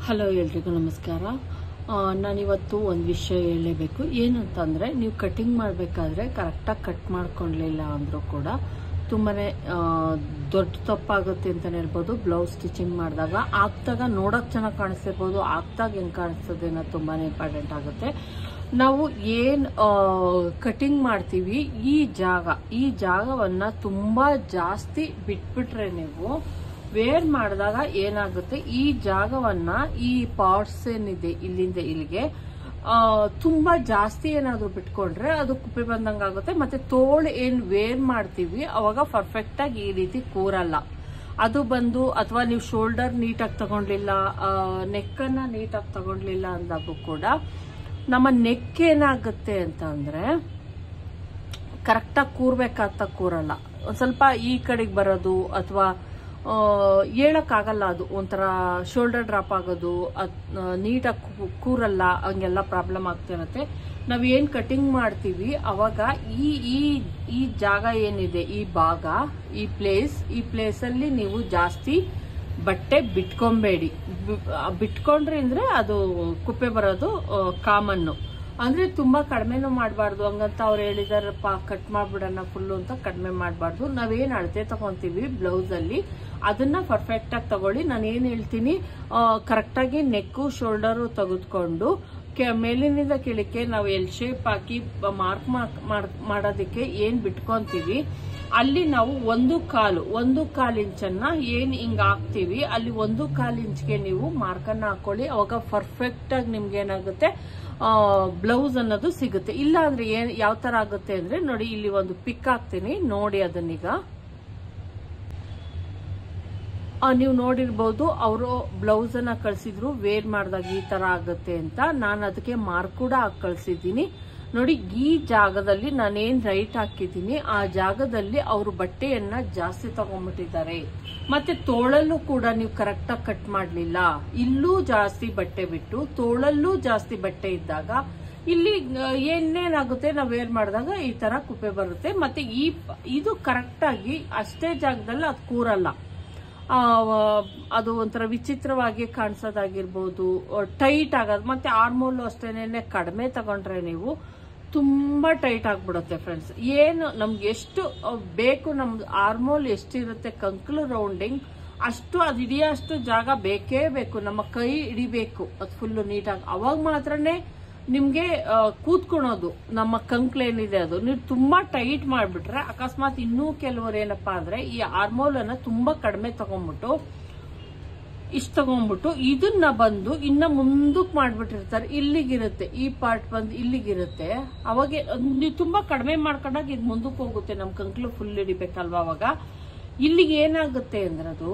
hello ಎಲ್ರಿಗೂ ನಮಸ್ಕಾರ ಆ, ನಾನಿವತ್ತು ಒಂದು ವಿಷಯ ಹೇಳಲೇಬೇಕು ಏನಂತಂದರೆ ನೀವು ಕಟಿಂಗ್ ಮಾಡಬೇಕಾದ್ರೆ ಕರೆಕ್ಟಾಗಿ ಕಟ್ ಮಾಡ್ಕೊಳ್ಲಿಲ್ಲ ಅಂದರೂ ಕೂಡ ತುಂಬಾ ದೊಡ್ಡ ತಪ್ಪಾಗುತ್ತೆ ಅಂತಲೇ ಹೇಳ್ಬೋದು ಬ್ಲೌಸ್ ಸ್ಟಿಚಿಂಗ್ ಮಾಡಿದಾಗ ಆಗ್ತಾಗ ನೋಡೋಕೆ ಚೆನ್ನಾಗಿ ಕಾಣಿಸ್ತಿರ್ಬೋದು ಆಗ್ತಾಗ ಹೆಂಗೆ ಕಾಣಿಸ್ತದೆ ಅನ್ನೋದು ತುಂಬಾ ಇಂಪಾರ್ಟೆಂಟ್ ಆಗುತ್ತೆ ನಾವು ಏನು ಕಟಿಂಗ್ ಮಾಡ್ತೀವಿ ಈ ಜಾಗ ಈ ಜಾಗವನ್ನು ತುಂಬ ಜಾಸ್ತಿ ಬಿಟ್ಬಿಟ್ರೆ ನೀವು ವೇರ್ ಮಾಡಿದಾಗ ಏನಾಗುತ್ತೆ ಈ ಜಾಗವನ್ನ ಈ ಪಾರ್ಟ್ಸ್ ಏನಿದೆ ಇಲ್ಲಿಂದ ಇಲ್ಲಿಗೆ ಆ, ತುಂಬಾ ಜಾಸ್ತಿ ಏನಾದ್ರು ಬಿಟ್ಕೊಂಡ್ರೆ ಅದು ಕುಪ್ಪೆ ಬಂದಂಗ ಆಗುತ್ತೆ ಮತ್ತೆ ತೋಳು ಏನ್ ವೇರ್ ಮಾಡ್ತೀವಿ ಅವಾಗ ಪರ್ಫೆಕ್ಟ್ ಆಗಿ ಈ ರೀತಿ ಕೂರಲ್ಲ ಅದು ಬಂದು ಅಥವಾ ನೀವು ಶೋಲ್ಡರ್ ನೀಟಾಗಿ ತಗೊಂಡ್ಲಿಲ್ಲ ನೆಕ್ಕನ್ನ ನೀಟಾಗಿ ತಗೊಂಡ್ಲಿಲ್ಲ ಅಂದಾಗೂ ಕೂಡ ನಮ್ಮ ನೆಕ್ ಏನಾಗುತ್ತೆ ಅಂತ ಅಂದ್ರೆ ಕರೆಕ್ಟಾಗಿ ಕೂರ್ಬೇಕಾಗ್ತಾ ಕೂರಲ್ಲ ಒಂದ್ ಸ್ವಲ್ಪ ಈ ಕಡೆಗೆ ಬರೋದು ಅಥವಾ ಹೇಳಕ್ಕಾಗಲ್ಲ ಅದು ಒಂಥರ ಶೋಲ್ಡರ್ ಡ್ರಾಪ್ ಆಗೋದು ನೀಟಾಗಿ ಕೂರಲ್ಲ ಹಂಗೆಲ್ಲ ಪ್ರಾಬ್ಲಮ್ ಆಗ್ತಾ ಇರುತ್ತೆ ನಾವ್ ಏನ್ ಕಟಿಂಗ್ ಮಾಡ್ತೀವಿ ಅವಾಗ ಈ ಈ ಈ ಜಾಗ ಏನಿದೆ ಈ ಭಾಗ ಈ ಪ್ಲೇಸ್ ಈ ಪ್ಲೇಸ್ ಅಲ್ಲಿ ನೀವು ಜಾಸ್ತಿ ಬಟ್ಟೆ ಬಿಟ್ಕೊಂಬೇಡಿ ಬಿ- ಬಿಟ್ಕೊಂಡ್ರಿ ಅಂದ್ರೆ ಅದು ಕುಪ್ಪೆ ಬರೋದು ಕಾಮನ್ನು ಅಂದ್ರೆ ತುಂಬಾ ಕಡಿಮೆನೂ ಮಾಡಬಾರ್ದು ಹಂಗಂತ ಅವ್ರು ಹೇಳಿದಾರಪ್ಪ ಕಟ್ ಮಾಡ್ಬಿಡೋಣ ಫುಲ್ಲು ಅಂತ ಕಡಿಮೆ ಮಾಡಬಾರ್ದು ನಾವೇನ್ ಅಳತೆ ತಗೊಂತೀವಿ ಬ್ಲೌಸ್ ಅಲ್ಲಿ ಅದನ್ನ ಪರ್ಫೆಕ್ಟ್ ಆಗಿ ತಗೊಳ್ಳಿ ನಾನು ಏನ್ ಹೇಳ್ತೀನಿ ಕರೆಕ್ಟ್ ಆಗಿ ನೆಕ್ಕು ಶೋಲ್ಡರು ತೆಗೆದುಕೊಂಡು ಕೆ- ಮೇಲಿನಿಂದ ಕೆಳಕ್ಕೆ ನಾವು ಎಲ್ ಶೇಪ್ ಹಾಕಿ ಮಾರ್ಕ್ ಮಾಡೋದಕ್ಕೆ ಏನ್ ಬಿಟ್ಕೊಂತೀವಿ ಅಲ್ಲಿ ನಾವು ಒಂದು ಕಾಲು ಒಂದು ಕಾಲು ಇಂಚನ್ನ ಏನ್ ಹಿಂಗ್ ಹಾಕ್ತಿವಿ ಅಲ್ಲಿ ಒಂದು ಕಾಲು ಇಂಚ್ಗೆ ನೀವು ಮಾರ್ಕನ್ನ ಹಾಕೊಳ್ಳಿ ಅವಾಗ ಪರ್ಫೆಕ್ಟ್ ಆಗಿ ನಿಮ್ಗೆ ಏನಾಗುತ್ತೆ ಬ್ಲೌಸ್ ಅನ್ನೋದು ಸಿಗುತ್ತೆ ಇಲ್ಲ ಅಂದ್ರೆ ಏನ್ ಯಾವ ತರ ಆಗುತ್ತೆ ಅಂದ್ರೆ ನೋಡಿ ಇಲ್ಲಿ ಒಂದು ಪಿಕ್ ಹಾಕ್ತೀನಿ ನೋಡಿ ಅದನ್ನೀಗ ಆ, ನೀವು ನೋಡಿರ್ಬೋದು ಅವರು ಬ್ಲೌಸ್ ಅನ್ನ ಕಳ್ಸಿದ್ರು ವೇರ್ ಮಾಡಿದಾಗ ಈ ತರ ಆಗುತ್ತೆ ಅಂತ ನಾನು ಅದಕ್ಕೆ ಮಾರ್ಕ್ ಕೂಡ ಹಾಕಿ ಕಳ್ಸಿದ್ದೀನಿ ನೋಡಿ ಈ ಜಾಗದಲ್ಲಿ ನಾನೇನ್ ರೈಟ್ ಹಾಕಿದ್ದೀನಿ ಆ ಜಾಗದಲ್ಲಿ ಅವರು ಬಟ್ಟೆಯನ್ನ ಜಾಸ್ತಿ ತಗೊಂಡ್ಬಿಟ್ಟಿದ್ದಾರೆ ಮತ್ತೆ ತೋಳಲ್ಲೂ ಕೂಡ ನೀವು ಕರೆಕ್ಟ್ ಆಗಿ ಕಟ್ ಮಾಡ್ಲಿಲ್ಲ ಇಲ್ಲೂ ಜಾಸ್ತಿ ಬಟ್ಟೆ ಬಿಟ್ಟು ತೋಳಲ್ಲೂ ಜಾಸ್ತಿ ಬಟ್ಟೆ ಇದ್ದಾಗ ಇಲ್ಲಿ ಆ, ಏನೇನಾಗುತ್ತೆ ನಾವು ವೇರ್ ಮಾಡಿದಾಗ ಈ ತರ ಕುಪ್ಪೆ ಬರುತ್ತೆ ಮತ್ತೆ ಈ ಇದು ಕರೆಕ್ಟ್ ಆಗಿ ಅಷ್ಟೇ ಜಾಗದಲ್ಲಿ ಅದು ಕೂರಲ್ಲ ಆ, ಅದು ಒಂಥರ ವಿಚಿತ್ರವಾಗಿ ಕಾಣಿಸೋದಾಗಿರ್ಬೋದು ಟೈಟ್ ಆಗೋದು ಮತ್ತೆ ಆರ್ಮೋಲ್ ಅಷ್ಟೇನೆ ಕಡಿಮೆ ತಗೊಂಡ್ರೆ ನೀವು ತುಂಬಾ ಟೈಟ್ ಆಗ್ಬಿಡುತ್ತೆ ಫ್ರೆಂಡ್ಸ್ ಏನು ನಮ್ಗೆ ಎಷ್ಟು ಆ, ಬೇಕು ನಮ್ದು ಆರ್ಮೋಲ್ ಎಷ್ಟಿರುತ್ತೆ ಕಂಕ್ಲು ರೌಂಡಿಂಗ್ ಅಷ್ಟು ಅದು ಹಿಡಿಯೋಷ್ಟು ಜಾಗ ಬೇಕೇ ಬೇಕು ನಮ್ಮ ಕೈ ಹಿಡಿಬೇಕು ಅದು ಫುಲ್ಲು ನೀಟಾಗಿ ಅವಾಗ ಮಾತ್ರನೇ ನಿಮ್ಗೆ ಆ, ಕೂತ್ಕೊಳೋದು ನಮ್ಮ ಕಂಕ್ಳು ಏನಿದೆ ಅದು ನೀವು ತುಂಬಾ ಟೈಟ್ ಮಾಡ್ಬಿಟ್ರೆ ಅಕಸ್ಮಾತ್ ಇನ್ನೂ ಕೆಲವರು ಏನಪ್ಪಾ ಅಂದ್ರೆ ಈ ಹಾರ್ಮೋಲ್ ಅನ್ನ ತುಂಬಾ ಕಡಿಮೆ ತಗೊಂಡ್ಬಿಟ್ಟು ಇಷ್ಟು ತಗೊಂಡ್ಬಿಟ್ಟು ಇದನ್ನ ಬಂದು ಇನ್ನ ಮುಂದಕ್ಕೆ ಮಾಡ್ಬಿಟ್ಟಿರ್ತಾರೆ ಇಲ್ಲಿಗಿರುತ್ತೆ ಈ ಪಾರ್ಟ್ ಬಂದು ಇಲ್ಲಿಗಿರುತ್ತೆ ಅವಾಗ ನೀವು ತುಂಬಾ ಕಡಿಮೆ ಮಾಡ್ಕೊಂಡಾಗ ಇದು ಮುಂದಕ್ಕೆ ಹೋಗುತ್ತೆ ನಮ್ ಕಂಕ್ಳು ಫುಲ್ ಹಿಡಿಬೇಕಲ್ವಾ ಅವಾಗ ಇಲ್ಲಿಗೆ ಏನಾಗುತ್ತೆ ಅಂದ್ರೆ ಅದು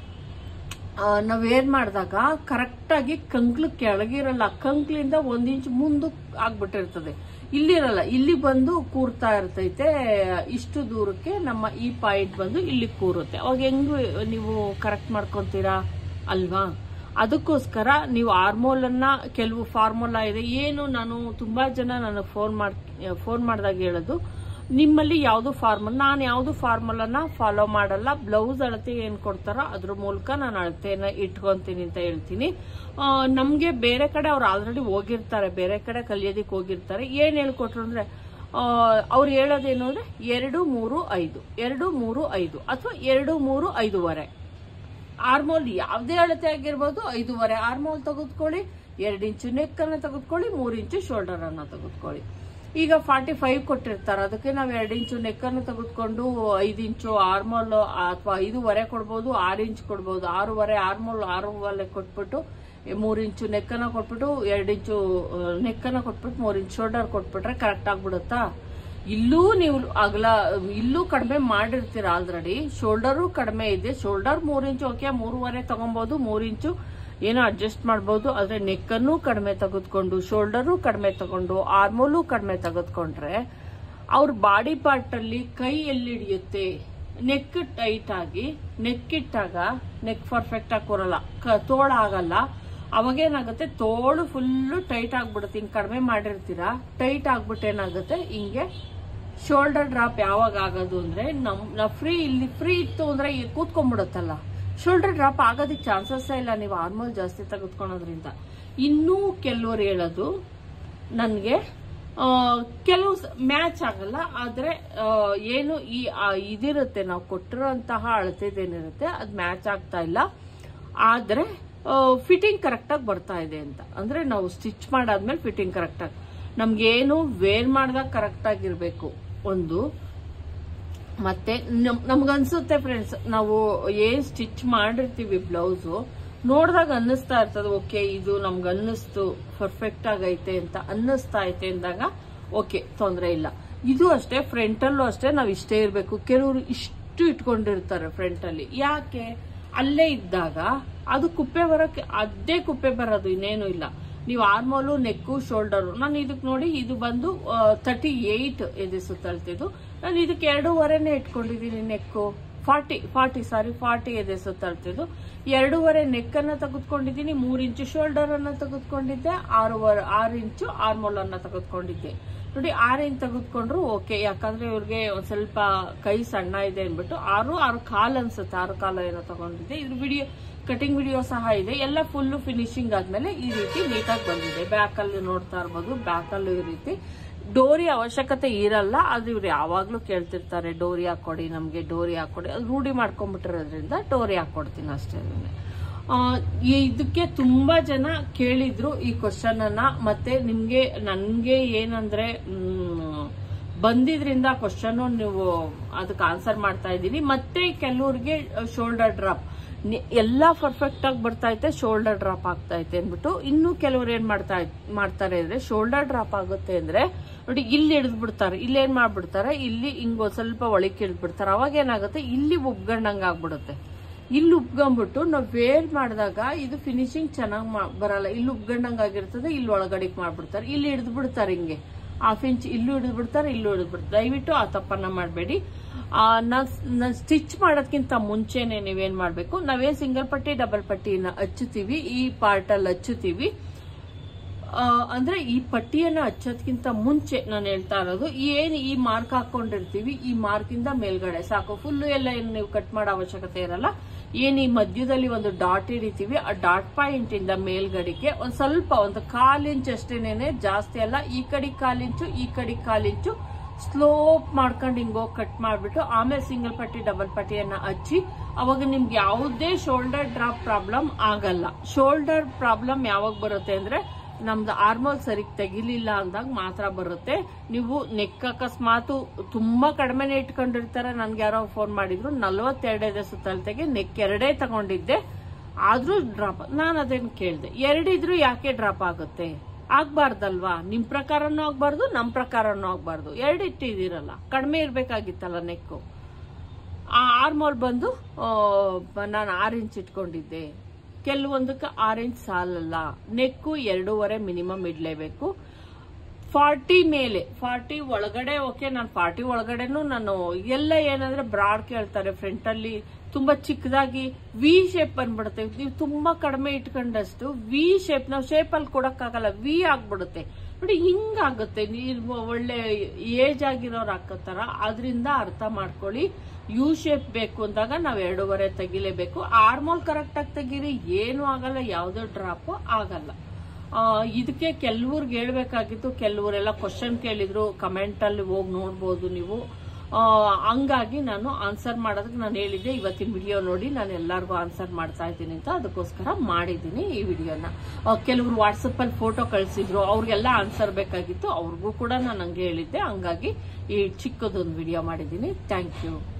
ನಾವು ಏನ್ ಮಾಡಿದಾಗ ಕರೆಕ್ಟ್ ಆಗಿ ಕಂಕ್ಲು ಕೆಳಗಿರಲ್ಲ ಕಂಕ್ಲಿಂದ ಒಂದ್ ಇಂಚ್ ಮುಂದಕ್ಕೆ ಆಗ್ಬಿಟ್ಟಿರ್ತದೆ ಇಲ್ಲಿರಲ್ಲ ಇಲ್ಲಿ ಬಂದು ಕೂರ್ತಾ ಇರ್ತೈತೆ ಇಷ್ಟು ದೂರಕ್ಕೆ ನಮ್ಮ ಈ ಪಾಯಿಂಟ್ ಬಂದು ಇಲ್ಲಿ ಕೂರುತ್ತೆ ಅವಾಗ ಹೆಂಗ್ ನೀವು ಕರೆಕ್ಟ್ ಮಾಡ್ಕೊಂತೀರಾ ಅಲ್ವಾ ಅದಕ್ಕೋಸ್ಕರ ನೀವು ಹಾರ್ಮೋಲ್ ಅನ್ನ ಕೆಲವು ಫಾರ್ಮುಲಾ ಇದೆ ಏನು ನಾನು ತುಂಬಾ ಜನ ನನಗೆ ಫೋನ್ ಮಾಡ್ ಫೋನ್ ಮಾಡಿದಾಗ ಹೇಳೋದು ನಿಮ್ಮಲ್ಲಿ ಯಾವುದು ಫಾರ್ಮುಲಾ ನಾನು ಯಾವುದು ಫಾರ್ಮುಲಾನ ಫಾಲೋ ಮಾಡಲ್ಲ ಬ್ಲೌಸ್ ಅಳತೆ ಏನ್ ಕೊಡ್ತಾರೋ ಅದ್ರ ಮೂಲಕ ನಾನು ಅಳತೆನ ಇಟ್ಕೊಂತೀನಿ ಅಂತ ಹೇಳ್ತೀನಿ ಆ, ನಮ್ಗೆ ಬೇರೆ ಕಡೆ ಅವ್ರು ಆಲ್ರೆಡಿ ಹೋಗಿರ್ತಾರೆ ಬೇರೆ ಕಡೆ ಕಲಿಯೋದಿಕ್ ಹೋಗಿರ್ತಾರೆ ಏನ್ ಹೇಳ್ಕೊಟ್ರು ಅಂದ್ರೆ ಆ, ಅವ್ರು ಹೇಳೋದೇನು ಅಂದ್ರೆ ಎರಡು ಮೂರು ಐದು ಎರಡು ಮೂರು ಐದು ಅಥವಾ ಎರಡು ಮೂರು ಐದೂವರೆ ಆರ್ಮೋಲ್ ಯಾವುದೇ ಅಳತೆ ಆಗಿರ್ಬೋದು ಐದೂವರೆ ಆರ್ಮೋಲ್ ತೆಗೆದುಕೊಳ್ಳಿ ಎರಡು ಇಂಚು ನೆಕ್ ಅನ್ನ ತೆಗೆದುಕೊಳ್ಳಿ ಮೂರು ಇಂಚು ಶೋಲ್ಡರ್ ಅನ್ನ ತೆಗೆದುಕೊಳ್ಳಿ ಈಗ ಫಾರ್ಟಿ ಫೈವ್ ಕೊಟ್ಟಿರ್ತಾರೆ ಅದಕ್ಕೆ ನಾವು ಎರಡು ಇಂಚು ನೆಕ್ ಅನ್ನು ತೆಗೆದುಕೊಂಡು ಐದು ಇಂಚು ಆರ್ಮೋಲ್ ಅಥವಾ ಐದೂವರೆ ಕೊಡ್ಬೋದು ಆರು ಇಂಚ್ ಕೊಡ್ಬೋದು ಆರೂವರೆ ಆರ್ಮೋಲ್ ಆರೂವರೆ ಕೊಟ್ಬಿಟ್ಟು ಮೂರು ಇಂಚು ನೆಕ್ಕನ್ನ ಕೊಟ್ಬಿಟ್ಟು ಎರಡು ಇಂಚು ನೆಕ್ಕನ್ನ ಕೊಟ್ಬಿಟ್ಟು ಮೂರು ಇಂಚು ಶೋಲ್ಡರ್ ಕೊಟ್ಬಿಟ್ರೆ ಕರೆಕ್ಟ್ ಆಗ್ಬಿಡುತ್ತಾ ಇಲ್ಲೂ ನೀವು ಅಗಲ ಇಲ್ಲೂ ಕಡಿಮೆ ಮಾಡಿರ್ತೀರ ಆಲ್ರೆಡಿ ಶೋಲ್ಡರು ಕಡಿಮೆ ಇದೆ ಶೋಲ್ಡರ್ ಮೂರ್ ಇಂಚು ಓಕೆ ಮೂರುವರೆ ತಗೊಬಹುದು ಮೂರ್ ಇಂಚು ಏನೋ ಅಡ್ಜಸ್ಟ್ ಮಾಡ್ಬೋದು ಆದ್ರೆ ನೆಕ್ಕನ್ನು ಕಡಿಮೆ ತೆಗೆದುಕೊಂಡು ಶೋಲ್ಡರು ಕಡಿಮೆ ತಗೊಂಡು ಆರ್ಮೋಲು ಕಡಿಮೆ ತೆಗೆದುಕೊಂಡ್ರೆ ಅವ್ರ ಬಾಡಿ ಪಾರ್ಟ್ ಅಲ್ಲಿ ಕೈ ಎಲ್ಲಿ ಹಿಡಿಯುತ್ತೆ ನೆಕ್ ಟೈಟ್ ಆಗಿ ನೆಕ್ ಇಟ್ಟಾಗ ನೆಕ್ ಪರ್ಫೆಕ್ಟ್ ಆಗಿ ಕೂರಲ್ಲ ಕ- ತೋಳ ಆಗಲ್ಲ ಅವಾಗೇನಾಗುತ್ತೆ ತೋಳು ಫುಲ್ಲು ಟೈಟ್ ಆಗ್ಬಿಡುತ್ತೆ ಹಿಂಗ್ ಕಡಿಮೆ ಮಾಡಿರ್ತೀರಾ ಟೈಟ್ ಆಗ್ಬಿಟ್ಟು ಏನಾಗುತ್ತೆ ಹಿಂಗೆ ಶೋಲ್ಡರ್ ಡ್ರಾಪ್ ಯಾವಾಗ ಆಗೋದು ಅಂದ್ರೆ ನಮ್ ನಾವು ಫ್ರೀ ಇಲ್ಲಿ ಫ್ರೀ ಇತ್ತು ಅಂದ್ರೆ ಈಗ ಕೂತ್ಕೊಂಡ್ಬಿಡುತ್ತಲ್ಲ ಶೋಲ್ಡರ್ ಡ್ರಾಪ್ ಆಗೋದಕ್ಕೆ ಚಾನ್ಸಸ್ ಇಲ್ಲ ನೀವು ಆರ್ಮಲ್ ಜಾಸ್ತಿ ತೆಗೆದುಕೊಳ್ಳೋದ್ರಿಂದ ಇನ್ನೂ ಕೆಲವರು ಹೇಳೋದು ನನಗೆ ಕೆಲವು ಮ್ಯಾಚ್ ಆಗಲ್ಲ ಆದ್ರೆ ಆ, ಏನು ಈ ಆ, ಇದಿರುತ್ತೆ ನಾವು ಕೊಟ್ಟಿರೋಂತಹ ಅಳತೆದೇನಿರುತ್ತೆ ಅದು ಮ್ಯಾಚ್ ಆಗ್ತಾ ಇಲ್ಲ ಆದ್ರೆ ಫಿಟ್ಟಿಂಗ್ ಕರೆಕ್ಟಾಗಿ ಬರ್ತಾ ಇದೆ ಅಂತ ಅಂದ್ರೆ ನಾವು ಸ್ಟಿಚ್ ಮಾಡಾದ್ಮೇಲೆ ಫಿಟ್ಟಿಂಗ್ ಕರೆಕ್ಟಾಗಿ ನಮ್ಗೇನು ವೇರ್ ಮಾಡಿದಾಗ ಕರೆಕ್ಟಾಗಿರ್ಬೇಕು ಒಂದು ಮತ್ತೆ ನಮ್- ನಮ್ಗನ್ಸುತ್ತೆ ಫ್ರೆಂಡ್ಸ್ ನಾವು ಏನ್ ಸ್ಟಿಚ್ ಮಾಡಿರ್ತೀವಿ ಬ್ಲೌಸು ನೋಡಿದಾಗ ಅನ್ನಿಸ್ತಾ ಇರ್ತದೆ ಓಕೆ ಇದು ನಮ್ಗೆ ಅನ್ನಿಸ್ತು ಪರ್ಫೆಕ್ಟ್ ಆಗೈತೆ ಅಂತ ಅನ್ನಿಸ್ತಾ ಐತೆ ಅಂದಾಗ ಓಕೆ ತೊಂದರೆ ಇಲ್ಲ ಇದು ಅಷ್ಟೇ ಫ್ರಂಟಲ್ಲೂ ಅಷ್ಟೇ ನಾವು ಇಷ್ಟೇ ಇರಬೇಕು ಕೆಲವರು ಇಷ್ಟು ಇಟ್ಕೊಂಡಿರ್ತಾರೆ ಫ್ರಂಟಲ್ಲಿ ಯಾಕೆ ಅಲ್ಲೇ ಇದ್ದಾಗ ಅದು ಕುಪ್ಪೆ ಬರೋಕೆ ಅದೇ ಕುಪ್ಪೆ ಬರೋದು ಇನ್ನೇನು ಇಲ್ಲ ನೀವು ಆರ್ಮೋಲು ನೆಕ್ಕು ಶೋಲ್ಡರು ನಾನು ಇದಕ್ಕೆ ನೋಡಿ ಇದು ಬಂದು ತರ್ಟಿ ಏಯ್ಟ್ ಇದೆ ಸುತ್ತಳ್ತಿದ್ದು ನಾನು ಇದಕ್ಕೆ ಎರಡೂವರೆನೇ ಇಟ್ಕೊಂಡಿದ್ದೀನಿ neck forty forty sorry forty ಇದೆ ಸುತ್ತಳ್ತಿದ್ದು ಎರಡೂವರೆ ನೆಕ್ ಅನ್ನ ತೆಗೆದುಕೊಂಡಿದ್ದೀನಿ ಮೂರ್ ಇಂಚು ಶೋಲ್ಡರ್ ಅನ್ನ ತೆಗೆದುಕೊಂಡಿದ್ದೆ ಆರೂವರೆ ಆರು ಇಂಚು ಆರ್ಮೋಲ್ ಅನ್ನ ತೆಗೆದುಕೊಂಡಿದ್ದೆ ನೋಡಿ ಆರು ಇಂಚ್ ತೆಗೆದುಕೊಂಡ್ರು ಓಕೆ ಯಾಕಂದ್ರೆ ಇವ್ರಿಗೆ ಒಂದ್ ಸ್ವಲ್ಪ ಕೈ ಸಣ್ಣ ಇದೆ ಅಂದ್ಬಿಟ್ಟು ಆರು ಆರು ಕಾಲ್ ಅನ್ಸುತ್ತೆ ಆರು ಕಾಲ ಏನೋ ತಗೊಂಡಿದ್ದೆ ಇದ್ರ ವಿಡಿಯೋ ಕಟಿಂಗ್ ವಿಡಿಯೋ ಸಹ ಇದೆ ಎಲ್ಲ ಫುಲ್ ಫಿನಿಶಿಂಗ್ ಆದ್ಮೇಲೆ ಈ ರೀತಿ ನೀಟಾಗಿ ಬಂದಿದೆ ಬ್ಯಾಕ್ ಅಲ್ಲಿ ನೋಡ್ತಾ ಇರ್ಬೋದು ಬ್ಯಾಕ್ ಅಲ್ಲೂ ಈ ರೀತಿ ಡೋರಿ ಅವಶ್ಯಕತೆ ಇರಲ್ಲ ಅದು ಇವ್ರು ಯಾವಾಗ್ಲೂ ಕೇಳ್ತಿರ್ತಾರೆ ಡೋರಿ ಹಾಕೊಡಿ ನಮ್ಗೆ ಡೋರಿ ಹಾಕೊಡಿ ಅದು ರೂಢಿ ಮಾಡ್ಕೊಂಡ್ಬಿಟ್ಟಿರೋದ್ರಿಂದ ಡೋರಿ ಹಾಕೊಡ್ತೀನಿ ಅಷ್ಟೇ ಆ, ಈ ಇದಕ್ಕೆ ತುಂಬಾ ಜನ ಕೇಳಿದ್ರು ಈ ಕ್ವಶನ್ ಅನ್ನ ಮತ್ತೆ ನಿಮ್ಗೆ ನನ್ಗೆ ಏನಂದ್ರೆ ಮ್, ಬಂದಿದ್ರಿಂದ ಕ್ವಶನ್ ನೀವು ಅದಕ್ಕೆ ಆನ್ಸರ್ ಮಾಡ್ತಾ ಇದ್ದೀನಿ ಮತ್ತೆ ಕೆಲವ್ರಿಗೆ ಶೋಲ್ಡರ್ ಡ್ರಾಪ್ ಎಲ್ಲ ಪರ್ಫೆಕ್ಟ್ ಆಗಿ ಬರ್ತಾ ಐತೆ ಶೋಲ್ಡರ್ ಡ್ರಾಪ್ ಆಗ್ತಾ ಐತೆ ಅಂದ್ಬಿಟ್ಟು ಇನ್ನು ಕೆಲವ್ರು ಏನ್ ಮಾಡ್ತಾ ಮಾಡ್ತಾರೆ ಅಂದ್ರೆ ಶೋಲ್ಡರ್ ಡ್ರಾಪ್ ಆಗುತ್ತೆ ಅಂದ್ರೆ ನೋಡಿ ಇಲ್ಲಿ ಹಿಡಿದು ಬಿಡ್ತಾರೆ ಇಲ್ಲಿ ಏನ್ ಮಾಡ್ಬಿಡ್ತಾರೆ ಇಲ್ಲಿ ಹಿಂಗ್ ಒಂದ್ ಸ್ವಲ್ಪ ಒಳಕ್ಕೆ ಹಿಡಿದು ಬಿಡ್ತಾರೆ ಅವಾಗ ಏನಾಗುತ್ತೆ ಇಲ್ಲಿ ಉಬ್ಗಂಡಂಗ್ ಆಗ್ಬಿಡುತ್ತೆ ಇಲ್ಲಿ ಉಬ್ಕೊಂಡ್ಬಿಟ್ಟು ನಾವು ವೇರ್ ಮಾಡಿದಾಗ ಇದು ಫಿನಿಶಿಂಗ್ ಚೆನ್ನಾಗಿ ಬರಲ್ಲ ಇಲ್ಲಿ ಉಬ್ಗಂಡಂಗ್ ಆಗಿರ್ತದೆ ಇಲ್ಲಿ ಒಳಗಡೆಗೆ ಮಾಡ್ಬಿಡ್ತಾರೆ ಇಲ್ಲಿ ಹಿಡಿದು ಬಿಡ್ತಾರೆ ಹಿಂಗೆ ಹಾಫ್ ಇಂಚ್ ಇಲ್ಲೂ ಹಿಡಿದು ಬಿಡ್ತಾರೆ ಇಲ್ಲೂ ಹಿಡಿದು ಬಿಡ್ತಾರೆ ದಯವಿಟ್ಟು ಆ ತಪ್ಪನ್ನ ಮಾಡಬೇಡಿ ನಾನು ಸ್ಟಿಚ್ ಮಾಡೋದ್ಕಿಂತ ಮುಂಚೆನೆ ನೀವೇನ್ ಮಾಡ್ಬೇಕು ನಾವೇನ್ ಸಿಂಗಲ್ ಪಟ್ಟಿ ಡಬಲ್ ಪಟ್ಟಿನ ಹಚ್ಚುತ್ತೀವಿ ಈ ಪಾರ್ಟ್ ಅಲ್ಲಿ ಹಚ್ಚುತ್ತೀವಿ ಆ, ಅಂದ್ರೆ ಈ ಪಟ್ಟಿಯನ್ನ ಹಚ್ಚೋದ್ಕಿಂತ ಮುಂಚೆ ನಾನು ಹೇಳ್ತಾ ಇರೋದು ಏನ್ ಈ ಮಾರ್ಕ್ ಹಾಕೊಂಡಿರ್ತೀವಿ ಈ ಮಾರ್ಕ್ ಇಂದ ಮೇಲ್ಗಡೆ ಸಾಕು ಫುಲ್ ಎಲ್ಲ ಏನು ನೀವು ಕಟ್ ಮಾಡೋ ಅವಶ್ಯಕತೆ ಇರಲ್ಲ ಏನ್ ಈ ಮಧ್ಯದಲ್ಲಿ ಒಂದು ಡಾಟ್ ಹಿಡಿತೀವಿ ಆ ಡಾಟ್ ಪಾಯಿಂಟ್ ಇಂದ ಮೇಲ್ಗಡೆಗೆ ಒಂದ್ ಸ್ವಲ್ಪ ಒಂದು ಕಾಲ್ ಇಂಚ್ ಅಷ್ಟೇನೇನೆ ಜಾಸ್ತಿ ಅಲ್ಲ ಈ ಕಡೆ ಕಾಲ್ ಇಂಚು ಈ ಕಡೆ ಕಾಲ್ ಇಂಚು ಸ್ಲೋಪ್ ಮಾಡ್ಕೊಂಡು ಹಿಂಗೋಗಿ ಕಟ್ ಮಾಡ್ಬಿಟ್ಟು ಆಮೇಲೆ ಸಿಂಗಲ್ ಪಟ್ಟಿ ಡಬಲ್ ಪಟ್ಟಿಯನ್ನ ಹಚ್ಚಿ ಅವಾಗ ನಿಮ್ಗೆ ಯಾವುದೇ ಶೋಲ್ಡರ್ ಡ್ರಾಪ್ ಪ್ರಾಬ್ಲಮ್ ಆಗಲ್ಲ ಶೋಲ್ಡರ್ ಪ್ರಾಬ್ಲಮ್ ಯಾವಾಗ ಬರುತ್ತೆ ಅಂದ್ರೆ ನಮ್ದು ಆರ್ಮೋಲ್ ಸರಿಗ್ ತೆಗಿಲಿಲ್ಲ ಅಂದಾಗ ಮಾತ್ರ ಬರುತ್ತೆ ನೀವು ನೆಕ್ ಅಕಸ್ಮಾತ್ ತುಂಬಾ ಕಡಿಮೆನೆ ಇಟ್ಕೊಂಡಿರ್ತಾರೆ ನನ್ಗೆ ಯಾರೋ ಫೋನ್ ಮಾಡಿದ್ರು ನಲ್ವತ್ತೆರಡೈದೇ ಸುತ್ತಳತೆಗೆ ನೆಕ್ ಎರಡೇ ತಗೊಂಡಿದ್ದೆ ಆದ್ರೂ ಡ್ರಾಪ್ ನಾನು ಅದೇನು ಕೇಳಿದೆ ಎರಡಿದ್ರು ಯಾಕೆ ಡ್ರಾಪ್ ಆಗುತ್ತೆ ಆಗ್ಬಾರ್ದಲ್ವಾ ನಿಮ್ ಪ್ರಕಾರನೂ ಆಗ್ಬಾರ್ದು ನಮ್ ಪ್ರಕಾರನೂ ಆಗ್ಬಾರ್ದು ಎರಡು ಇಟ್ಟಿದ್ದೀರಲ್ಲ ಕಡಿಮೆ ಇರ್ಬೇಕಾಗಿತ್ತಲ್ಲ ನೆಕ್ಕು ಆ ಆರ್ಮೋಲ್ ಬಂದು ನಾನು ಆರು ಇಂಚ್ ಇಟ್ಕೊಂಡಿದ್ದೆ ಕೆಲವೊಂದಕ್ಕೆ ಆರು ಇಂಚ್ ಸಾಲಲ್ಲ ನೆಕ್ಕು ಎರಡೂವರೆ ಮಿನಿಮಮ್ ಇಡ್ಲೇಬೇಕು ಫಾರ್ಟಿ ಮೇಲೆ ಫಾರ್ಟಿ ಒಳಗಡೆ ಓಕೆ ನಾನು ಫಾರ್ಟಿ ಒಳಗಡೆನು ನಾನು ಎಲ್ಲ ಏನಂದ್ರೆ ಬ್ರಾಡ್ ಕೇಳ್ತಾರೆ ಫ್ರಂಟ್ ಅಲ್ಲಿ ತುಂಬಾ ಚಿಕ್ಕದಾಗಿ ವಿ ಶೇಪ್ ಬಂದ್ಬಿಡುತ್ತೆ ನೀವು ತುಂಬಾ ಕಡಿಮೆ ಇಟ್ಕೊಂಡಷ್ಟು ವಿ ಶೇಪ್ ನಾವು ಶೇಪ್ ಅಲ್ಲಿ ಕೊಡಕ್ಕಾಗಲ್ಲ ವಿ ಆಗ್ಬಿಡುತ್ತೆ ನೋಡಿ ಹಿಂಗಾಗುತ್ತೆ ನೀವು ಒಳ್ಳೆ ಏಜ್ ಆಗಿರೋರು ಹಾಕೋತಾರ ಅದರಿಂದ ಅರ್ಥ ಮಾಡ್ಕೊಳ್ಳಿ ಯು ಶೇಪ್ ಬೇಕು ಅಂದಾಗ ನಾವು ಎರಡೂವರೆ ತೆಗಿಲೇಬೇಕು ಆರ್ಮೋಲ್ ಕರೆಕ್ಟ್ ಆಗಿ ತೆಗೀರಿ ಏನು ಆಗಲ್ಲ ಯಾವುದೋ ಡ್ರಾಪ್ ಆಗಲ್ಲ ಆ, ಇದಕ್ಕೆ ಕೆಲವ್ರಿಗೆ ಹೇಳ್ಬೇಕಾಗಿತ್ತು ಕೆಲವರೆಲ್ಲ ಕ್ವಶನ್ ಕೇಳಿದ್ರು ಕಮೆಂಟ್ ಅಲ್ಲಿ ಹೋಗಿ ನೋಡ್ಬೋದು ನೀವು ಆ, ಹಂಗಾಗಿ ನಾನು ಆನ್ಸರ್ ಮಾಡೋದಕ್ಕೆ ನಾನು ಹೇಳಿದ್ದೆ ಇವತ್ತಿನ ವಿಡಿಯೋ ನೋಡಿ ನಾನು ಎಲ್ಲರಿಗೂ ಆನ್ಸರ್ ಮಾಡ್ತಾ ಇದ್ದೀನಿ ಅಂತ ಅದಕ್ಕೋಸ್ಕರ ಮಾಡಿದ್ದೀನಿ ಈ ವಿಡಿಯೋನ ಕೆಲವರು ವಾಟ್ಸಪ್ ಅಲ್ಲಿ ಫೋಟೋ ಕಳಿಸಿದ್ರು ಅವ್ರಿಗೆಲ್ಲ ಆನ್ಸರ್ ಬೇಕಾಗಿತ್ತು ಅವ್ರಿಗೂ ಕೂಡ ನಾನು ಹಂಗೆ ಹೇಳಿದ್ದೆ ಹಂಗಾಗಿ ಈ ಚಿಕ್ಕದೊಂದು ವಿಡಿಯೋ ಮಾಡಿದ್ದೀನಿ ಥ್ಯಾಂಕ್ ಯು